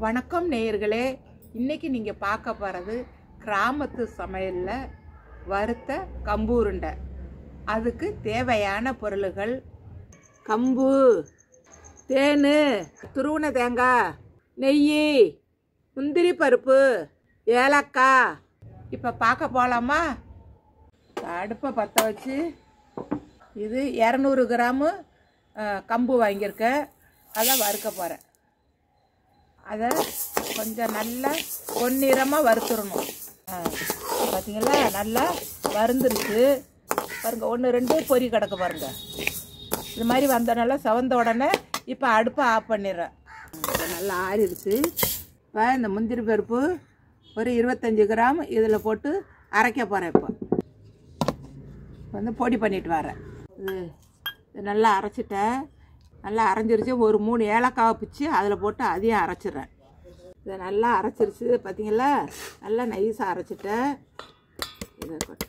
வணக்கம் நேயர்களே இன்னைக்கு நீங்கள் பார்க்க போகிறது கிராமத்து சமையலில் வறுத்த கம்பு உருண்டை அதுக்கு தேவையான பொருள்கள் கம்பு தேன் துருவன தேங்காய் நெய் முந்திரி பருப்பு ஏலக்காய் இப்போ பார்க்க போகலாமா அடுப்பை பற்ற வச்சு இது இரநூறு கிராமு அஹ், கம்பு வாங்கியிருக்கேன் அதை வறுக்க போகிறேன் அதை கொஞ்சம் நல்லா பொன்னிறமாக வறுத்துடணும் பார்த்தீங்களா நல்லா வறுந்துருச்சு பாருங்க ஒன்று ரெண்டு பொறி கிடக்கு பாருங்க இது மாதிரி வந்த நல்லா செவந்த உடனே இப்போ அடுப்பை ஆஃப் பண்ணிடுறேன் இப்போ நல்லா ஆறிடுச்சு இப்போ இந்த முந்திரி பருப்பு ஒரு இருபத்தஞ்சி கிராம் இதில் போட்டு அரைக்க போகிறேன் இப்போ வந்து பொடி பண்ணிட்டு வரேன் இது இது நல்லா அரைச்சிட்டேன் நல்லா அரைஞ்சிருச்சு ஒரு மூணு ஏலக்காவை பிச்சு அதில் போட்டு அதையும் அரைச்சிடுறேன் இதை நல்லா அரைச்சிருச்சு பார்த்தீங்களா நல்லா நைஸாக அரைச்சிட்டேன் இதை கொட்டுறேன்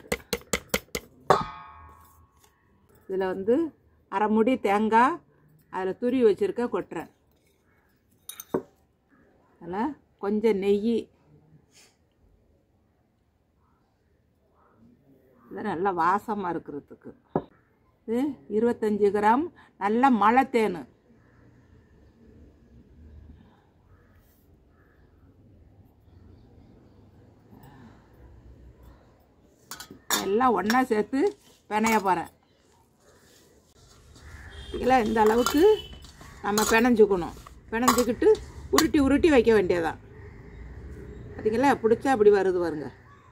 இதில் வந்து அரை முடி தேங்காய் அதில் துருவி வச்சுருக்க கொட்டுறேன் அதில் கொஞ்சம் நெய் இது நல்லா வாசமாக இருக்கிறதுக்கு இது இருபத்தஞ்சி கிராம் நல்ல மலை தேன் எல்லாம் ஒன்றா சேர்த்து பிணைய போகிறேன் இல்லை இந்த அளவுக்கு நம்ம பிணைஞ்சுக்கணும் பிணைஞ்சிக்கிட்டு உருட்டி உருட்டி வைக்க வேண்டியதான் பார்த்தீங்களா பிடிச்சா அப்படி வருது பாருங்க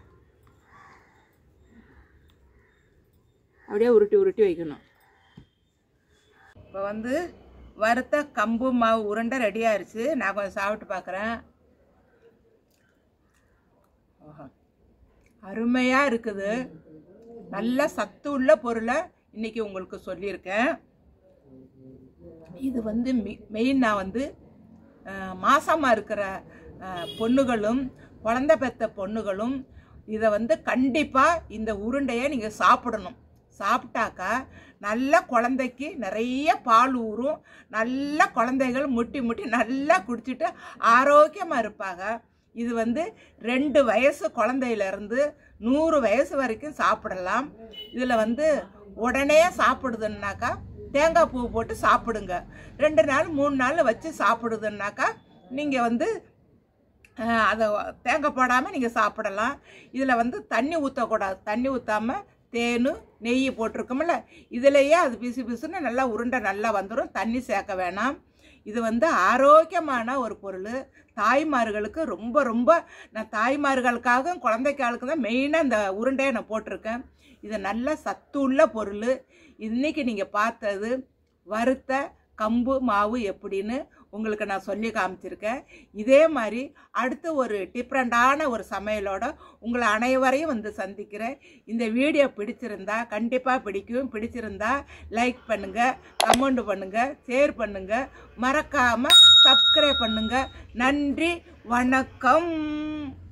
அப்படியே உருட்டி உருட்டி வைக்கணும் இப்போ வந்து வறுத்த கம்பு மாவு உருண்டை ரெடி ஆயிருச்சு நான் கொஞ்சம் சாப்பிட்டு பார்க்குறேன் அருமையாக இருக்குது நல்ல சத்து உள்ள பொருளை இன்னைக்கு உங்களுக்கு சொல்லியிருக்கேன் இது வந்து மெயின் நான் வந்து மாசமாக இருக்கிற அஹ், பொண்ணுகளும் குழந்தை பெத்த பொண்ணுகளும் இதை வந்து கண்டிப்பாக இந்த உருண்டையை நீங்கள் சாப்பிடணும் சாப்பிட்டாக்கா நல்ல குழந்தைக்கு நிறைய பால் ஊறும் நல்ல குழந்தைகள் முட்டி முட்டி நல்லா குடிச்சிட்டு ஆரோக்கியமாக இருப்பாங்க இது வந்து ரெண்டு வயசு குழந்தையிலேருந்து நூறு வயசு வரைக்கும் சாப்பிடலாம் இதில் வந்து உடனே சாப்பிடுதுன்னாக்கா தேங்காய் பூ போட்டு சாப்பிடுங்க ரெண்டு நாள் மூணு நாள் வச்சு சாப்பிடுதுன்னாக்கா நீங்கள் வந்து அஹ், அதை தேங்காய் போடாமல் நீங்கள் சாப்பிடலாம் இதில் வந்து தண்ணி ஊற்றக்கூடாது தண்ணி ஊற்றாமல் தேன் நெய் போட்டிருக்கோம்ல இதுலேயே அது பிசு பிசுன்னு நல்லா உருண்டை நல்லா வந்துடும் தண்ணி சேர்க்க வேணாம் இது வந்து ஆரோக்கியமான ஒரு பொருள் தாய்மார்களுக்கு ரொம்ப ரொம்ப நான் தாய்மார்களுக்காக குழந்தைக்காளுக்கு தான் மெயினாக இந்த உருண்டையை நான் போட்டிருக்கேன் இது நல்ல சத்து உள்ள பொருள் இன்னைக்கு நீங்கள் பார்த்தது வறுத்த கம்பு மாவு எப்படின்னு உங்களுக்கு நான் சொல்லி காமிச்சிருக்கேன் இதே மாதிரி அடுத்து ஒரு டிஃப்ரெண்டான ஒரு சமையலோட உங்களை அனைவரையும் வந்து சந்திக்கிறேன் இந்த வீடியோ பிடிச்சிருந்தா கண்டிப்பாக பிடிக்கும் பிடிச்சிருந்தா லைக் பண்ணுங்கள் கமெண்ட் பண்ணுங்கள் ஷேர் பண்ணுங்கள் மறக்காமல் சப்ஸ்கிரைப் பண்ணுங்கள் நன்றி வணக்கம்